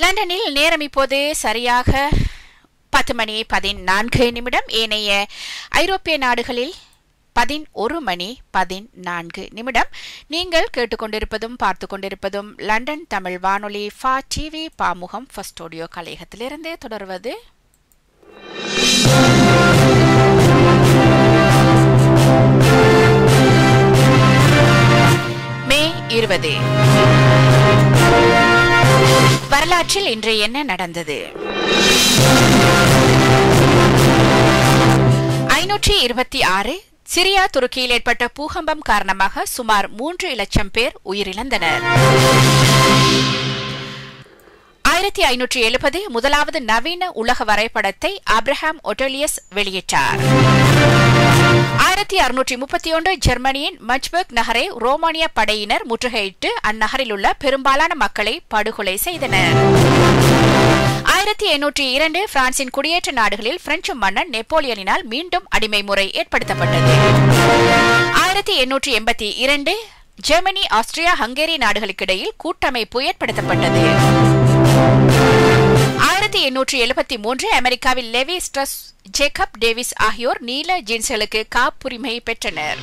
லண்டனில் நேரம் இப்போது சரியாக பத்து மணி பதினான்கு நிமிடம் ஏனைய ஐரோப்பிய நாடுகளில் பதினொரு மணி பதினான்கு நிமிடம் நீங்கள் கேட்டுக்கொண்டிருப்பதும் பார்த்து கொண்டிருப்பதும் லண்டன் தமிழ் வானொலி ஃபா டிவி பாமுகம் ஃபர்ஸ்ட் ஆடியோ கலையகத்திலிருந்து தொடர்வது மே இருபது வரலாற்றில் இன்று என்ன நடந்தது ஐநூற்றி இருபத்தி ஆறு சிரியா துருக்கியில் ஏற்பட்ட பூகம்பம் காரணமாக சுமார் மூன்று லட்சம் பேர் உயிரிழந்தனர் ஆயிரத்தி ஐநூற்றி எழுபது முதலாவது நவீன உலக வரைபடத்தை அப்ரஹாம் ஒட்டோலியஸ் வெளியிட்டார் ஆயிரத்தி அறுநூற்றி முப்பத்தி ஒன்று ஜெர்மனியின் மச்பர்க் நகரை ரோமானிய படையினர் முற்றுகையிட்டு அந்நகரில் உள்ள பெரும்பாலான மக்களை படுகொலை செய்தனர் ஆயிரத்தி எண்ணூற்றி இரண்டு பிரான்சின் குடியேற்ற நாடுகளில் பிரெஞ்சு மன்னன் நெப்போலியனினால் மீண்டும் அடிமை முறை ஏற்படுத்தப்பட்டது ஆயிரத்தி எண்ணூற்றி எண்பத்தி இரண்டு ஜெர்மனி ஆஸ்திரியா ஹங்கேரி நாடுகளுக்கிடையில் கூட்டமைப்பு ஏற்படுத்தப்பட்டது ஆயிரத்தி எண்ணூற்றி எழுபத்தி மூன்று அமெரிக்காவில் லெவி ஸ்ட்ரஸ் ஜேக்கப் டேவிஸ் ஆகியோர் நீல ஜீன்ஸ்களுக்கு காப்புரிமை பெற்றனர்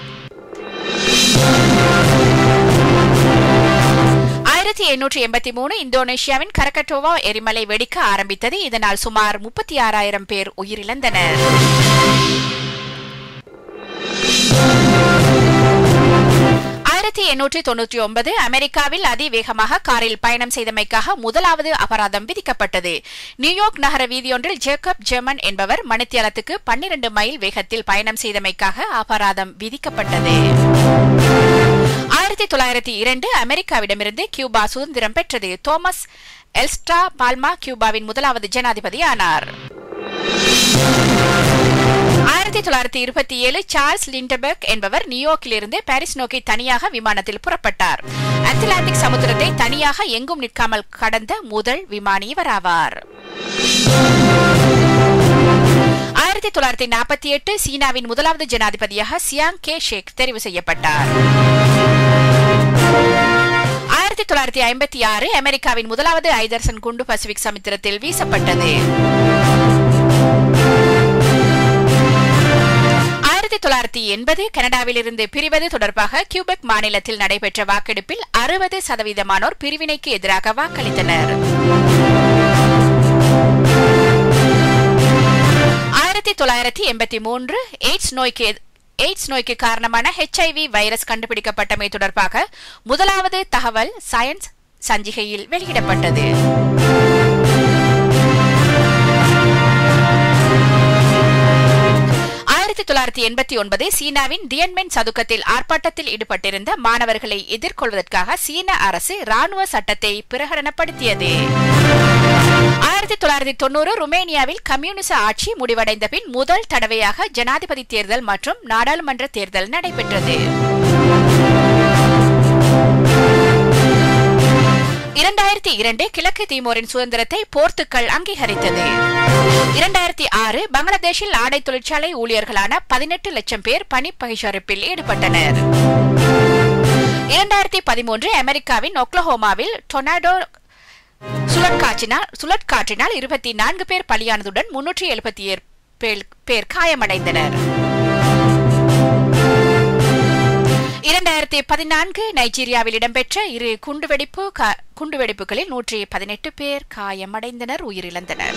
ஆயிரத்தி எண்ணூற்றி எண்பத்தி மூணு இந்தோனேஷியாவின் கரகட்டோவா எரிமலை வெடிக்க ஆரம்பித்தது இதனால் சுமார் முப்பத்தி ஆறாயிரம் பேர் உயிரிழந்தனர் ஆயிரத்தி எண்ணூற்றி தொன்னூற்றி ஒன்பது அமெரிக்காவில் அதிவேகமாக காரில் பயணம் செய்தமைக்காக முதலாவது அபராதம் விதிக்கப்பட்டது நியூயார்க் நகர வீதியொன்றில் ஜேக்கப் ஜெர்மன் என்பவர் மணித்தியாலத்துக்கு பன்னிரண்டு மைல் வேகத்தில் பயணம் செய்தமைக்காக அபராதம் விதிக்கப்பட்டது ஆயிரத்தி தொள்ளாயிரத்தி இரண்டு அமெரிக்காவிடமிருந்து கியூபா சுதந்திரம் பெற்றது தோமஸ் எல்ஸ்ட்ரா பால்மா கியூபாவின் முதலாவது ஜனாதிபதி ஆனார் ஆயிரத்தி தொள்ளாயிரத்தி இருபத்தி ஏழு சார்ல்ஸ் லிண்டபர்க் என்பவர் நியூயார்க்கிலிருந்து பாரிஸ் நோக்கி தனியாக விமானத்தில் புறப்பட்டார் அட்லாண்டிக் சமுத்திரத்தை தனியாக எங்கும் நிற்காமல் கடந்த முதல் விமானி இவராவார் ஆயிரத்தி தொள்ளாயிரத்தி நாற்பத்தி எட்டு சீனாவின் முதலாவது ஜனாதிபதியாக சியாங் கே ஷேக் தெரிவு செய்யப்பட்டார் ஆயிரத்தி தொள்ளாயிரத்தி ஐம்பத்தி ஆறு அமெரிக்காவின் முதலாவது ஐதர்சன் குண்டு பசிபிக் சமுத்திரத்தில் வீசப்பட்டது ஆயிரத்தி தொள்ளாயிரத்தி எண்பது கனடாவிலிருந்து பிரிவது தொடர்பாக கியூபெக் மாநிலத்தில் நடைபெற்ற வாக்கெடுப்பில் அறுபது சதவீதமானோர் பிரிவினைக்கு எதிராக வாக்களித்தனர் ஆயிரத்தி தொள்ளாயிரத்தி எண்பத்தி மூன்று எய்ட்ஸ் நோய்க்கு எய்ட்ஸ் நோய்க்கு காரணமான ஹெச்ஐவி வைரஸ் கண்டுபிடிக்கப்பட்டமை தொடர்பாக முதலாவது தகவல் சயின்ஸ் சஞ்சிகையில் வெளியிடப்பட்டது ஆயிரத்தி தொள்ளாயிரத்தி எண்பத்தி ஒன்பது சீனாவின் தியன்மென் சதுக்கத்தில் ஆர்ப்பாட்டத்தில் ஈடுபட்டிருந்த மாணவர்களை எதிர்கொள்வதற்காக சீன அரசு ராணுவ சட்டத்தை பிரகடனப்படுத்தியது ஆயிரத்தி தொள்ளாயிரத்தி தொண்ணூறு ருமேனியாவில் கம்யூனிச ஆட்சி முடிவடைந்த பின் முதல் தடவையாக ஜனாதிபதி தேர்தல் மற்றும் நாடாளுமன்ற தேர்தல் நடைபெற்றது இரண்டாயிரத்தி இரண்டு கிழக்கு தீமோரின் சுதந்திரத்தை போர்த்துக்கல் அங்கீகரித்தது இரண்டாயிரத்தி ஆறு பங்களாதேஷில் ஆடை தொழிற்சாலை ஊழியர்களான பதினெட்டு லட்சம் பேர் பணி பகிஷ்கரிப்பில் ஈடுபட்டனர் இரண்டாயிரத்தி பதிமூன்று அமெரிக்காவின் ஒக்லஹோமாவில் டொனாடோ சுழற்காற்றினால் சுழற்காற்றினால் இருபத்தி நான்கு பேர் பலியானதுடன் முன்னூற்றி எழுபத்தி பேர் காயமடைந்தனர் இரண்டாயிரத்தி பதினான்கு நைஜீரியாவில் இடம்பெற்ற இரு குண்டுவெடிப்பு குண்டுவெடிப்புகளில் நூற்றி பதினெட்டு பேர் காயமடைந்தனர் உயிரிழந்தனர்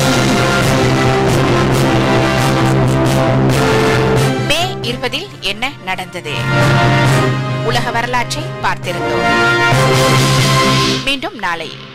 மே இருபதில் என்ன நடந்தது உலக வரலாற்றை பார்த்திருந்தோம் மீண்டும் நாளை